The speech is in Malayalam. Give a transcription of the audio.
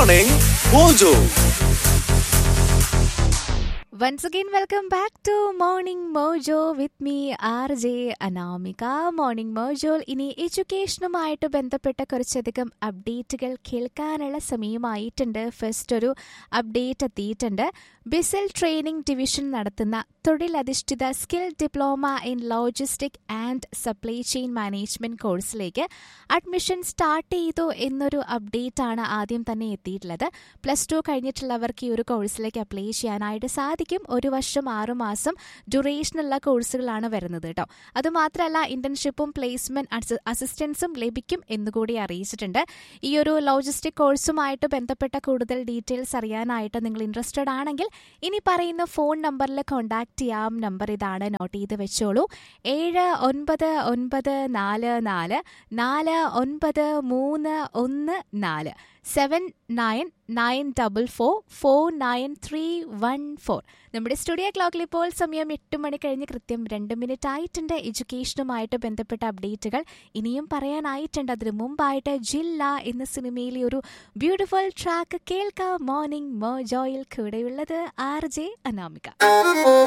Morning Mojo. Once again, welcome back to Morning Mojo with me, RJ Anamika morning മോജോയിൽ ഇനി എഡ്യൂക്കേഷനുമായിട്ട് ബന്ധപ്പെട്ട കുറച്ചധികം അപ്ഡേറ്റുകൾ കേൾക്കാനുള്ള സമയമായിട്ടുണ്ട് ഫസ്റ്റ് ഒരു അപ്ഡേറ്റ് എത്തിയിട്ടുണ്ട് ബിസിൽ ട്രെയിനിംഗ് ഡിവിഷൻ നടത്തുന്ന തൊഴിലധിഷ്ഠിത skill diploma in logistic and supply chain management കോഴ്സിലേക്ക് അഡ്മിഷൻ സ്റ്റാർട്ട് ചെയ്തു എന്നൊരു അപ്ഡേറ്റ് ആണ് ആദ്യം തന്നെ എത്തിയിട്ടുള്ളത് പ്ലസ് ടു കഴിഞ്ഞിട്ടുള്ളവർക്ക് ഈ ഒരു കോഴ്സിലേക്ക് അപ്ലൈ ചെയ്യാനായിട്ട് സാധിക്കും ഒരു വർഷം ആറു മാസം ഡ്യൂറേഷനുള്ള കോഴ്സുകളാണ് വരുന്നത് കേട്ടോ അതുമാത്രമല്ല ഇന്റേൺഷിപ്പും പ്ലേസ്മെന്റ് അസിസ്റ്റൻസും ലഭിക്കും എന്നുകൂടി അറിയിച്ചിട്ടുണ്ട് ഈ ഒരു ലോജിസ്റ്റിക് കോഴ്സുമായിട്ട് ബന്ധപ്പെട്ട കൂടുതൽ ഡീറ്റെയിൽസ് അറിയാനായിട്ട് നിങ്ങൾ ഇൻട്രസ്റ്റഡ് ആണെങ്കിൽ ഇനി പറയുന്ന ഫോൺ നമ്പറിൽ കോൺടാക്ട് ചെയ്യാം നമ്പർ ഇതാണ് നോട്ട് ചെയ്ത് വെച്ചോളൂ ഏഴ് ഒൻപത് ഒൻപത് നാല് നാല് നാല് ഒൻപത് മൂന്ന് ഒന്ന് നാല് seven nine nine double four four nine three one four നമ്മുടെ സ്റ്റുഡിയോ ക്ലോക്കിൽ ഇപ്പോൾ സമയം എട്ട് മണി കഴിഞ്ഞ് കൃത്യം രണ്ട് മിനിറ്റ് ആയിട്ടുണ്ട് എഡ്യൂക്കേഷനുമായിട്ട് ബന്ധപ്പെട്ട അപ്ഡേറ്റുകൾ ഇനിയും പറയാനായിട്ടുണ്ട് അതിനു മുമ്പായിട്ട് ജില്ല എന്ന സിനിമയിലെ ഒരു ബ്യൂട്ടിഫുൾ ട്രാക്ക് കേൾക്കാം മോർണിംഗ് മോ ജോയിൽ കൂടെയുള്ളത് ആർ ജെ അനാമിക